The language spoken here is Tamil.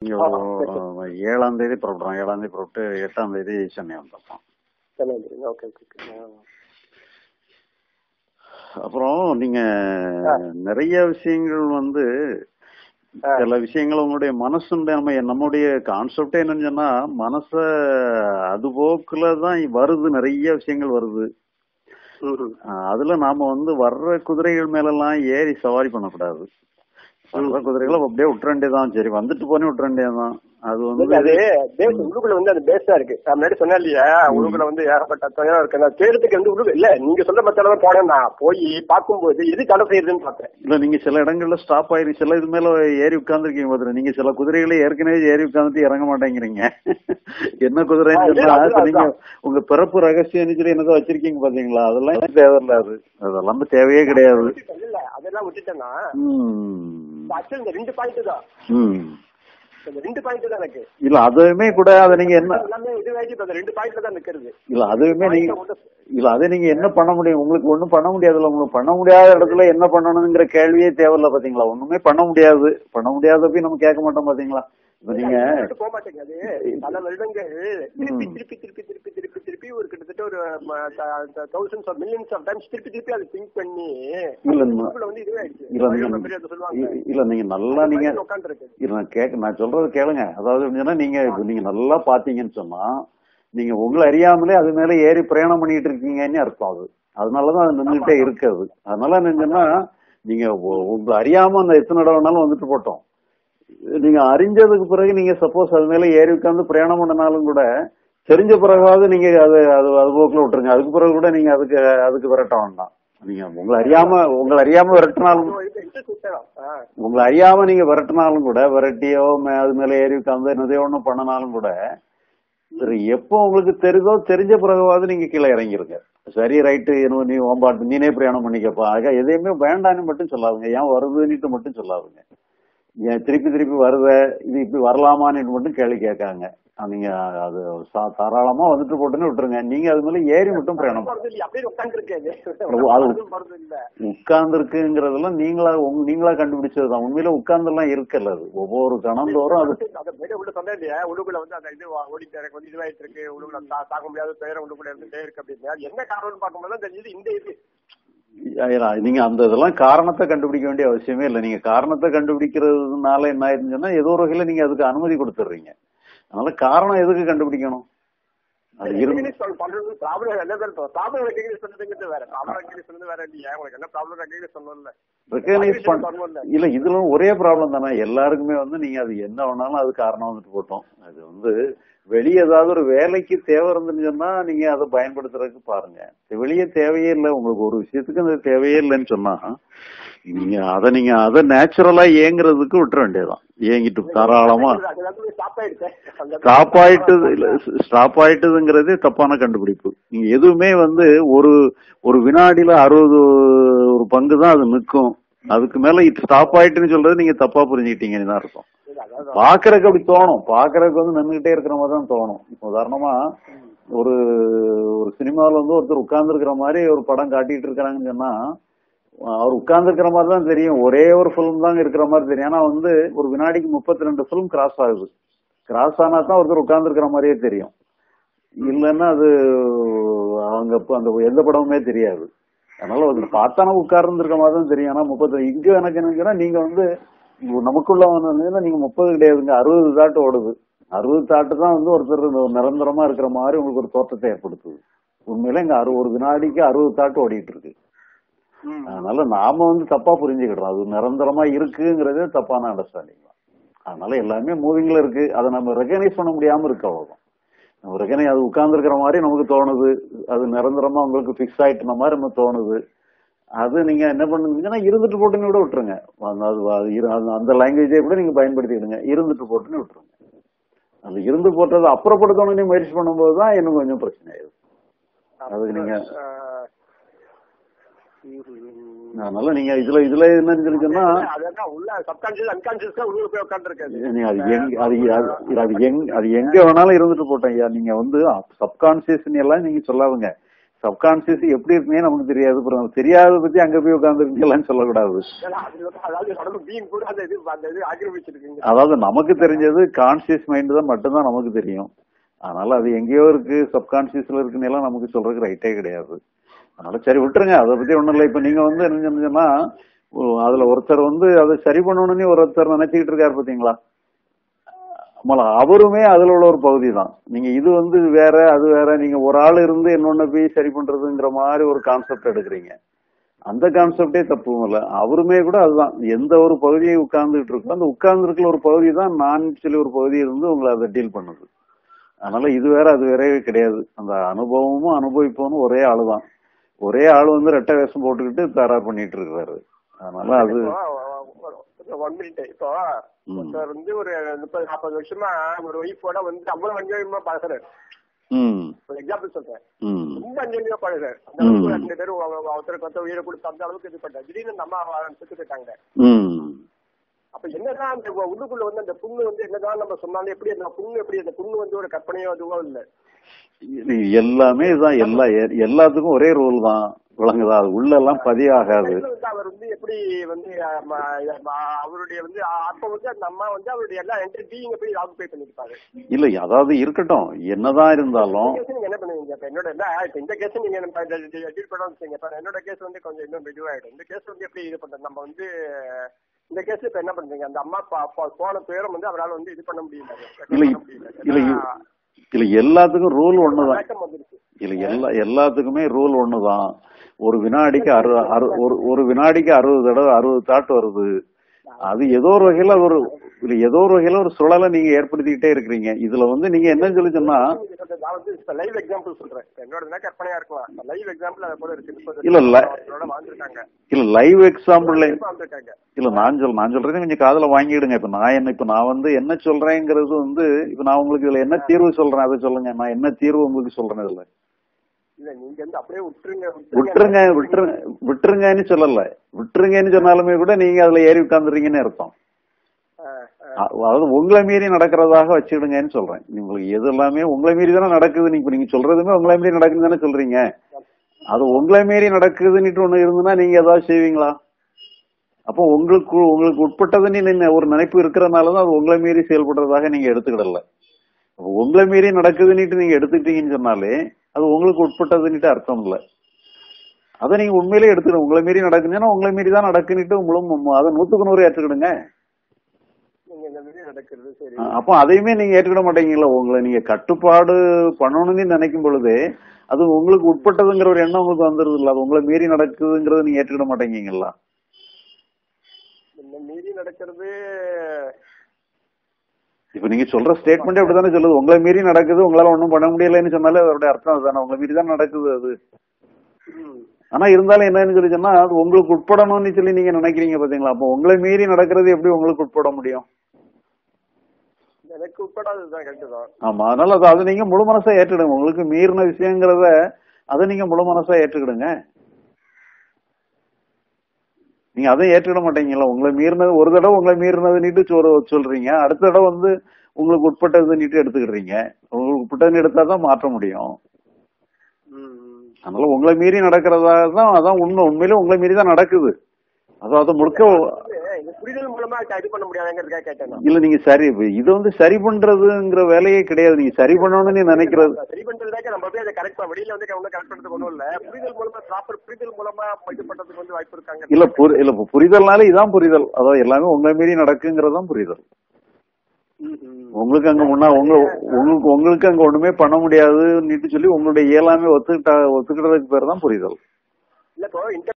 இங்க ஆ, ஒரு ஏழாம் தேதி புறப்படுறோம் ஏழாம் தேதி புறப்பட்டு எட்டாம் தேதி சென்னை வந்துடுறோம் சென்னை வந்துருங்க ஓகே ஓகே ஓகே ஆ. அப்புறம் நீங்க ஆ. நிறைய விஷயங்கள் வந்து ஆ. சில விஷயங்கள் உங்களுடைய மனசுடைய நம்ம நம்முடைய கான்செப்டே என்னன்னு சொன்னா மனச அது போக்குல தான் வருது நிறைய விஷயங்கள் வருது ம்ஹும். ஆஹ் அதுல நாம வந்து வர்ற குதிரைகள் மேல எல்லாம் ஏறி சவாரி பண்ணக்கூடாது வர்ற குதிரைகளை அப்படியே விட்டுற வேண்டியதான் சரி வந்துட்டு போனே விட்டுற வேண்டியதான் அது இல்ல, வந்து அது பேஸ் உள்ளுக்குள்ள வந்து அந்த பேஸா இருக்கு நான் முன்னாடி சொன்னேன் இல்லையா உள்ளுக்குள்ள வந்து ஏகப்பட்ட துயரம் இருக்கு நான் தேடுறதுக்கு வந்து உள்ளுக்கு இல்ல நீங்க சொல்ற பத்தில போனேன் நான் போய் பார்க்கும்போது எது தடை செய்யுதுன்னு பார்த்தேன் இல்ல நீங்க சில இடங்கள்ல ஸ்டாப் ஆயிரு சில இது மேல ஏறி உட்கார்ந்துருக்கீங்க பாத்துரு நீங்க சில குதிரைகளை ஏற்கனவே ஏறி உட்கார்ந்துட்டு இறங்க மாட்டேங்கிறீங்க என்ன குதிரைன்னு ஆ, இல்ல, சொன்னா அதுதான், இப்ப நீங்க அதுதான். உங்க பிறப்பு ரகசியம் சொல்லி என்னதோ வச்சிருக்கீங்க பாத்தீங்களா அதெல்லாம் எனக்கு தேவையில்ல அது அதெல்லாம் இப்ப தேவையே கிடையாது விட்டுட்டேன், இல்ல அதெல்லாம் விட்டுட்டேன்னா ம். ஆக்சுவலி இந்த ரெண்டு பாயிண்ட் தான் ம். இந்த ரெண்டு பாயிண்ட் தான் எனக்கு இல்ல அதுவுமே கூட அதை நீங்க என்ன எல்லாமே இதுவாகி இப்ப அந்த ரெண்டு பாயிண்ட்ல தான் நிக்கிறது இல்ல அதுவுமே நீங்க Point அ மட்டும் இல்ல அதை நீங்க என்ன பண்ண முடியும் உங்களுக்கு ஒண்ணும் பண்ண முடியாதுல்ல உங்களுக்கு பண்ண முடியாத இடத்துல என்ன பண்ணணுங்கிற கேள்வியே தேவையில்ல பாத்தீங்களா ஒண்ணுமே பண்ண முடியாது பண்ண முடியாதப்ப நம்ம கேட்க மாட்டோம் பாத்தீங்களா இப்ப நீங்க விட்டு போக மாட்டேங்குது பல வருடங்கள் திருப்பி திருப்பி திருப்பி திருப்பி திருப்பி திருப்பி ஒரு கிட்டத்தட்ட ஒரு thousands of millions of times திருப்பி திருப்பி அதை திங்க் பண்ணி இல்ல, உள்ளுக்குள்ள வந்து இதுவே ஆயிடுச்சு இல்ல நீங்க memory அது சொல்லுவாங்க இல்ல, இல்ல நீங்க நல்லா நீங்க உட்காந்துருக்கு இல்ல நான் கேட்க நான் சொல்றது கேளுங்க அதாவது எப்படின்னா நீங்க இப்ப நீங்க நல்லா பாத்தீங்கன்னு சொன்னா நீங்க உங்களை அறியாமலே அது மேல ஏறி பிரயாணம் பண்ணிட்டு இருக்கீங்கன்னு அர்த்தம் அது அதனாலதான் அது நின்றுட்டே இருக்குது அதனால என்னன்னா நீங்க உ- உங்களை அறியாம அந்த எத்தனை தடவை வேணாலும் வந்துட்டு போட்டோம் நீங்க அறிஞ்சதுக்கு பிறகு நீங்க சப்போஸ் அது மேல ஏறி உட்கார்ந்து பிரயாணம் பண்ணனாலும் கூட தெரிஞ்ச பிறகாவது நீங்க அது அது அது போக்குல விட்டுருங்க அதுக்கு பிறகு கூட நீங்க அதுக்கு அதுக்கு விரட்ட வேண்டாம் நீங்க உங்களை அறியாம உங்களை அறியாம விரட்டினாலும் இன்ட்ரெஸ்ட் உங்களை அறியாம நீங்க விரட்டினாலும் கூட விரட்டியோ மே- அது மேல ஏறி உட்கார்ந்து என்னதையோ ஒண்ணு பண்ணனாலும் கூட சரி எப்போ உங்களுக்கு தெரிதோ தெரிஞ்ச பிறகுவாவது நீங்க கீழே இறங்கிருங்க சரி ரைட்டு என்ன நீ ஓம்பாட்டு நீனே பிரயாணம் பண்ணிக்கப்பா ஆக எதையுமே வேண்டான்னு மட்டும் சொல்லாதுங்க ஏன் வருதுன்னுட்டு மட்டும் சொல்லாதுங்க ஏன் திருப்பி திருப்பி வருத இது இப்படி வரலாமான்னு மட்டும் கேள்வி கேட்காங்க அஹ் நீங்க அது சா- தாராளமா வந்துட்டு போட்டுன்னு விட்டுருங்க நீங்க அது மேல ஏறி மட்டும் பிரயாணம் பண்ணுங்க. இல்ல அப்படியே உட்காந்துருக்கேன் அது- வருது இல்ல உட்கார்ந்து இருக்குங்கிறதெல்லாம் நீங்களா உங்க- நீங்களா கண்டுபிடிச்சதுதான் உண்மையில உட்கார்ந்தெல்லாம் இருக்கல அது ஒவ்வொரு கணந்தோறும் அது அதை வெளிய உள்ள சொன்னேன் இல்லையா உள்ளுக்குள்ள வந்து அந்த இது ஓடிட்டு எனக்கு வந்து இதுவாயிட்டு இருக்கு உள்ளுக்குள்ள தா- தாங்க முடியாத துயரம் உள்ளுக்குள்ள இருந்துட்டே இருக்கு அப்படின்னு அது என்ன காரணம்னு பார்க்கும்போது தான் தெரிஞ்சது இந்த இது ஐயா, நீங்க அந்த இதெல்லாம் காரணத்தை கண்டுபிடிக்க வேண்டிய அவசியமே இல்லை நீங்க காரணத்தை கண்டுபிடிக்கிறதுனால என்ன ஆயிருந்துச்சுன்னா ஏதோ ஒரு வகையில நீங்க அதுக்கு அனுமதி கொடுத்துடுறீங்க அதனால காரணம் எதுக்கு கண்டுபிடிக்கணும் அது இருந்து Recognize பண்ண- பண்றது ப்ராப்ளம் என்ன ப்ராப்ளம் ரெக்கக்னைஸ் பண்றதுங்கிறது வேற ப்ராப்ளம் ரெக்கக்னைஸ் பண்றது வேற இல்லையா உங்களுக்கு என்ன ப்ராப்ளம் ரெக்கக்னைஸ் பண்ணணும்ல ரெக்கக்னைஸ் பண்ண பண்ணணும்ல இல்ல இதுல ஒரே ப்ராப்ளம் தானே எல்லாருக்குமே வந்து நீங்க அது என்ன வேணாலும் அது காரணம் வந்துட்டு போட்டோம் அது வந்து வெளியே ஏதாவது ஒரு வேலைக்கு தேவை இருந்துன்னு சொன்னா நீங்க அதை பயன்படுத்துறதுக்கு பாருங்க வெளியே தேவையே இல்லை உங்களுக்கு ஒரு விஷயத்துக்கு அந்த தேவையே இல்லைன்னு சொன்னா நீங்க அதை நீங்க அதை நேச்சுரலா ஏங்குறதுக்கு விட்டுற வேண்டியதுதான் ஏங்கிட்டு தாராளமா ஸ்டாப் ஆயிடுச்சு அந்த ஸ்டாப் ஆயிட்டது இல்ல ஸ்டாப் ஆயிட்டதுங்கிறதே தப்பான கண்டுபிடிப்பு நீங்க எதுவுமே வந்து ஒரு ஒரு வினாடியில அறுபது ஒரு பங்கு தான் அது நிற்கும் அதுக்கு மேல இது ஸ்டாப் ஆயிட்டுன்னு சொல்றது நீங்க தப்பா புரிஞ்சுக்கிட்டீங்கன்னு தான் அர்த்தம் அதாவது பாக்குறதுக்கு அப்படி தோணும் பாக்குறதுக்கு வந்து நின்றுகிட்டே இருக்கிற மாதிரி தான் தோணும் இப்போ உதாரணமா ஒரு ஒரு சினிமாவில் வந்து ஒருத்தர் உட்கார்ந்து இருக்கிற மாதிரி ஒரு படம் காட்டிட்டு இருக்கிறாங்கன்னு சொன்னா அவர் உட்கார்ந்து இருக்கிற மாதிரி தான் தெரியும் ஒரே ஒரு ஃபிலிம் தாங்க இருக்கிற மாதிரி தெரியும் ஆனா வந்து ஒரு வினாடிக்கு முப்பத்தி ரெண்டு ஃபிலிம் கிராஸ் ஆகுது கிராஸ் ஆனா தான் ஒருத்தர் உட்கார்ந்து இருக்கிற மாதிரியே தெரியும் இல்லைன்னா அது அவங்க இப்ப அந்த எந்த படமுமே தெரியாது அதனால ஒருத்தர் பார்த்தானா உட்கார்ந்து இருக்க மாதிரி தான் தெரியும் ஆனா முப்பத்தி இங்க எனக்கு என்னன்னா நீங்க வந்து நமக்குள்ள வந்து நீங்க முப்பது கிடையாதுங்க அறுபது தாட்டு ஓடுது அறுபது தாட்டு தான் வந்து ஒருத்தர் இந்த நிரந்தரமா இருக்கிற மாதிரி உங்களுக்கு ஒரு தோற்றத்தை ஏற்படுத்துது உண்மையில இங்க அறுபது ஒரு வினாடிக்கு அறுபது தாட்டு ஓடிட்டு இருக்கு ம். அதனால நாம வந்து தப்பா புரிஞ்சுக்கிடுறோம் அது நிரந்தரமா இருக்குங்கிறதே தப்பான அண்டர்ஸ்டாண்டிங் தான் அதனால எல்லாமே மூவிங்ல இருக்கு அதை நம்ம ரெகனைஸ் பண்ண முடியாம இருக்கு அவ்வளவுதான் நம்ம ரெகனை அது உட்கார்ந்துருக்கிற மாதிரி நமக்கு தோணுது அது நிரந்தரமா உங்களுக்கு ஃபிக்ஸ் ஆயிட்டுன மாதிரி நம்ம தோணுது அது நீங்க என்ன பண்ணுங்கன்னா இருந்துட்டு போட்டுன்னு கூட விட்டுருங்க அந்த அது அது இரு- அந்த- அந்த லாங்குவேஜை கூட நீங்க பயன்படுத்திக்கிடுங்க இருந்துட்டு போட்டுன்னு விட்டுருங்க அந்த இருந்து போட்டதை அப்புறப்படுத்தணும்னு முயற்சி பண்ணும்போது தான் இன்னும் கொஞ்சம் பிரச்சனை ஆயிடுது அதுக்கு நீங்க ஆஹ், ம். அதனால நீங்க இதுல இதுல என்னன்னு சொல்லி சொன்னா அதான் உள்ள சப்கான்சியஸ் அன்கான்சியஸ் தான் உள்ள போய் உட்காந்துருக்காது நீங்க அது எங்க அது அது அது எங்க அது எங்க வேணாலும் இருந்துட்டு போட்டோம் ஐயா நீங்க வந்து சப்கான்சியஸ் எல்லாம் நீங்க சொல்லாதுங்க சப்கான்சியஸ் எப்படி இருக்குன்னே நமக்கு தெரியாது அப்புறம் தெரியாத பத்தி அங்க போய் உட்காந்துருக்கீங்களான்னு சொல்லக்கூடாது ஏன்னா, அது வந்து- அதாவது நம்ம being கூட அந்த இது அந்த இது ஆக்கிரமிச்சிருக்குங்க அதாவது நமக்கு தெரிஞ்சது கான்சியஸ் மைண்ட் தான் மட்டும்தான் நமக்கு தெரியும் அதனால அது எங்கேயோ இருக்கு சப்கான்சியஸ்ல இருக்குன்னு எல்லாம் நமக்கு சொல்றதுக்கு ரைட்டே கிடையாது அதனால சரி விட்டுருங்க அதை பத்தி ஒண்ணும் இல்லை இப்ப நீங்க வந்து என்ன சொன்னீங்கன்னா ஓ, அதுல ஒருத்தர் வந்து அதை சரி பண்ணணும்னு ஒருத்தர் நினைச்சுக்கிட்டு இருக்காரு பாத்தீங்களா ஆமால அவருமே அதுல உள்ள ஒரு பகுதி தான் நீங்க இது வந்து வேற அது வேற நீங்க ஒரு ஆள் இருந்து இன்னொன்னு போய் சரி பண்றதுங்கிற மாதிரி ஒரு கான்செப்ட் எடுக்கிறீங்க அந்த கான்செப்டே தப்பும் இல்ல அவருமே கூட அதுதான் எந்த ஒரு பகுதியை உட்கார்ந்துட்டு இருக்கோ அந்த உட்கார்ந்து இருக்கிற ஒரு பகுதி தான் நான் சொல்லி ஒரு பகுதி இருந்து உங்களை அதை டீல் பண்ணுது அதனால இது வேற அது வேறவே கிடையாது அந்த அனுபவமும் அனுபவிப்பவனும் ஒரே ஆளு தான் ஒரே ஆள் வந்து ரெட்டை வேஷம் போட்டுக்கிட்டு தயார் பண்ணிட்டு இருக்கிறாரு அதனால அது ஒன் மினிட் இப்போ ம். ஒருத்தர் வந்து ஒரு முப்பது நாற்பது வருஷமா ஒரு ஒய்ஃபோட வந்து அவ்வளவு அந்யோன்யமா பழகுறாரு ம் ஒரு எக்ஸாம்பிள் சொல்றேன் ம் ரொம்ப அந்யோன்யமா பழகுறாரு அந்த ம். அளவுக்கு ரெண்டு பேரும் அவ- ஒருத்தருக்கு ஒருத்தர் உயிரை கொடுத்து அந்த அளவுக்கு இது பண்ணாரு திடீர்னு அந்த அம்மா செத்து போயிட்டாங்க ம் அப்ப என்னதான் அந்த உள்ளுக்குள்ள வந்து அந்த புண்ணு வந்து என்னதான் நம்ம சொன்னாலும் எப்படி அந்த புண்ணு எப்படி அந்த புண்ணு வந்து ஒரு கற்பனையோ அதுவோ இல்ல இது எல்லாமே இதுதான் எல்லா எ- எல்லாத்துக்கும் ஒரே ரூல் தான் விளங்குதா அது உள்ள எல்லாம் பதியாகாது இதுல வந்து அவர் வந்து எப்படி வந்து அஹ், ம- ம- அவருடைய வந்து அப்ப வந்து அந்த அம்மா வந்து அவருடைய எல்லா என்ட்ரி பீயிங்க போய் ஆக்குபை பண்ணிருப்பாரு இல்ல அதாவது இருக்கட்டும் என்னதான் இருந்தாலும் இந்த case நீங்க என்ன பண்ணுவீங்க இப்ப என்னோட என்ன இப்ப இந்த கேஸ் நீங்க டீல் பண்ண வச்சுங்க இப்ப என்னோட கேஸ் வந்து கொஞ்சம் இன்னும் இதுவாயிடும் இந்த கேஸ் வந்து எப்படி இது பண்றது நம்ம வந்து இந்த கேஸ் இப்ப என்ன பண்றீங்க அந்த அம்மா பா- பா- போன பேரும் வந்து அவரால் வந்து இது பண்ண முடியல இல்ல பண்ண இ- முடியல. இல்ல இ- ஏன்னா, இல்ல எல்லாத்துக்கும் ரூல் ஒண்ணுதான் மயக்கம் வந்துருச்சு இல்ல எல்லா எல்லாத்துக்குமே ரூல் ஒண்ணுதான் ஒரு வினாடிக்கு அறு அறு ஒரு ஒரு வினாடிக்கு அறுபது தடவை அறுபது தாட் வருது அது ஏதோ ஒரு வகையில ஒரு இல்ல ஏதோ ஒரு வகையில ஒரு சுழலை நீங்க ஏற்படுத்திக்கிட்டே இருக்கிறீங்க இதுல வந்து நீங்க என்ன சொல்லி சொன்னா நீங்க சொல்றது, நான் வந்து இப்ப லைவ் எக்ஸாம்பிள் சொல்றேன் இப்ப என்னோட கற்பனையா இருக்கலாம் லைவ் எக்ஸாம்பிள் அது போல இருக்கு முப்பது இல்ல, இல்ல. அவரோட வாழ்ந்திருக்காங்க இல்ல லைவ் எக்ஸாம்பிள் வாழ்ந்திருக்காங்க இல்ல நான் சொல் நான் சொல்றேன் கொஞ்சம் காதுல வாங்கிடுங்க இப்ப நான் என்ன இப்ப நான் வந்து என்ன சொல்றேங்கிறது வந்து இப்ப நான் உங்களுக்கு இதுல என்ன தீர்வு சொல்றேன் அதை சொல்லுங்க நான் என்ன தீர்வு உங்களுக்கு சொல்றேன் இதுல இல்ல நீங்க வந்து அப்படியே விட்டுருங்க விட்டுருங்க விட்டுருங்க விட்டுருங்கன்னு சொல்லல விட்டுருங்கன்னு சொன்னாலுமே கூட நீங்க அதுல ஏறி உட்கார்ந்துறீங்கன்னு அர்த்தம் ஆ, ஆ. அ- அதாவது உங்களை மீறி நடக்கிறதாக வச்சுக்கிடுங்கன்னு சொல்றேன் உங்களுக்கு எது எல்லாமே உங்களை மீறி தானே நடக்குது நீங்க இப்ப நீங்க சொல்றதுமே உங்களை மீறி நடக்குதுன்னு தானே சொல்றீங்க அது உங்களை மீறி நடக்குதுன்னுட்டு ஒண்ணு இருந்துன்னா நீங்க ஏதாவது செய்வீங்களா அப்போ உங்களுக்கு உங்களுக்கு உட்பட்டதுன்னு நீங்க ஒரு நினைப்பு இருக்கிறதுனாலதான் அது உங்களை மீறி செயல்படுறதாக நீங்க எடுத்துக்கிடல அப்போ உங்களை மீறி நடக்குதுன்னுட்டு நீங்க எடுத்துக்கிட்டீங்கன்னு சொன்னாலே அது உங்களுக்கு உட்பட்டதுன்னுட்டு அர்த்தம் இல்ல அதை நீங்க உண்மையிலேயே எடுத்துக்கணும் உங்களை மீறி நடக்குதுன்னா உங்களை மீறி தான் நடக்குன்னுட்டு முழு அதை நூத்துக்கு நூறு ஏற்றுக்கிடுங்க நீங்க இந்த மாதிரி நடக்கிறது சரி அஹ் அப்போ அதையுமே நீங்க ஏற்றுக்கிட மாட்டீங்களா உங்களை நீங்க கட்டுப்பாடு பண்ணணும்னு நினைக்கும் பொழுது அது உங்களுக்கு உட்பட்டதுங்கிற ஒரு எண்ணம் உங்களுக்கு வந்துருது இல்ல அது உங்களை மீறி நடக்குதுங்கிறத நீங்க ஏற்றுக்கிட மாட்டேங்கீங்களா இந்த மீறி நடக்கிறது இப்ப நீங்க சொல்ற ஸ்டேட்மெண்ட் அப்படித்தானே சொல்லுது உங்களை மீறி நடக்குது உங்களால ஒண்ணும் பண்ண முடியலன்னு சொன்னாலே அதோட அர்த்தம் அதுதானே உங்களை மீறி தான் நடக்குது அது ம், ஆனா இருந்தாலும் என்னன்னு சொல்லி சொன்னா அது உங்களுக்கு உட்படணும்னு சொல்லி நீங்க நினைக்கிறீங்க பாத்தீங்களா அப்போ உங்களை மீறி நடக்கிறது எப்படி உங்களுக்கு உட்பட முடியும் எனக்கு உட்படாததுதான் கரெக்ட் தான் ஆமா அதனால அது அதை நீங்க முழு மனசா ஏற்றுடுங்க உங்களுக்கு மீறின விஷயங்கிறத அதை நீங்க முழு மனசா ஏற்றுக்கிடுங்க நீங்க அதை ஏற்றுக்கிட மாட்டீங்களா உங்களை மீறினது ஒரு தடவை உங்களை மீறினது நீட்டு சொல் சொல்றீங்க அடுத்த தடவை வந்து உங்களுக்கு உட்பட்டது நீட்டு எடுத்துக்கிடுறீங்க உங்களுக்கு உட்பட்டதுன்னு எடுத்தா தான் மாற்ற முடியும் ம், ம். அதனால உங்களை மீறி நடக்கிறதா தான் அதான் உண்மை உண்மையிலே உங்களை மீறி தான் நடக்குது அதாவது முழுக்க இது இந்த புரிதல் மூலமா இது பண்ண முடியாதுங்கிறதுக்காக கேட்டேன் நான். இல்ல நீங்க சரி இது வந்து சரி பண்றதுங்கிற வேலையே கிடையாது நீங்க சரி பண்ணணும்னு நீ நினைக்கிறது சரி பண்றதுக்காக நம்ம போய் அதை கரெக்ட் பண்ண வெளியில வந்து ஒன்றும் கரெக்ட் பண்றதுக்கு ஒன்றும் இல்ல புரிதல் மூலமா ப்ராப்பர் புரிதல் மூலமா இது பண்றதுக்கு வந்து வாய்ப்பு இருக்காங்க இல்ல புரி- இல்ல இப்ப புரிதல்னால இதான் புரிதல் அதாவது எல்லாமே உங்களை மீறி நடக்குங்கிறதான் புரிதல் ம், ம். உங்களுக்கு அங்க முன்னா உங்க உங்களுக்கு உங்களுக்கு அங்க ஒண்ணுமே பண்ண முடியாதுன்னு சொல்லி உங்களுடைய இயலாமே ஒத்துக்கிட்டா ஒத்துக்கிட்டதுக்கு பேர் தான் புரிதல் இல்ல இப்போ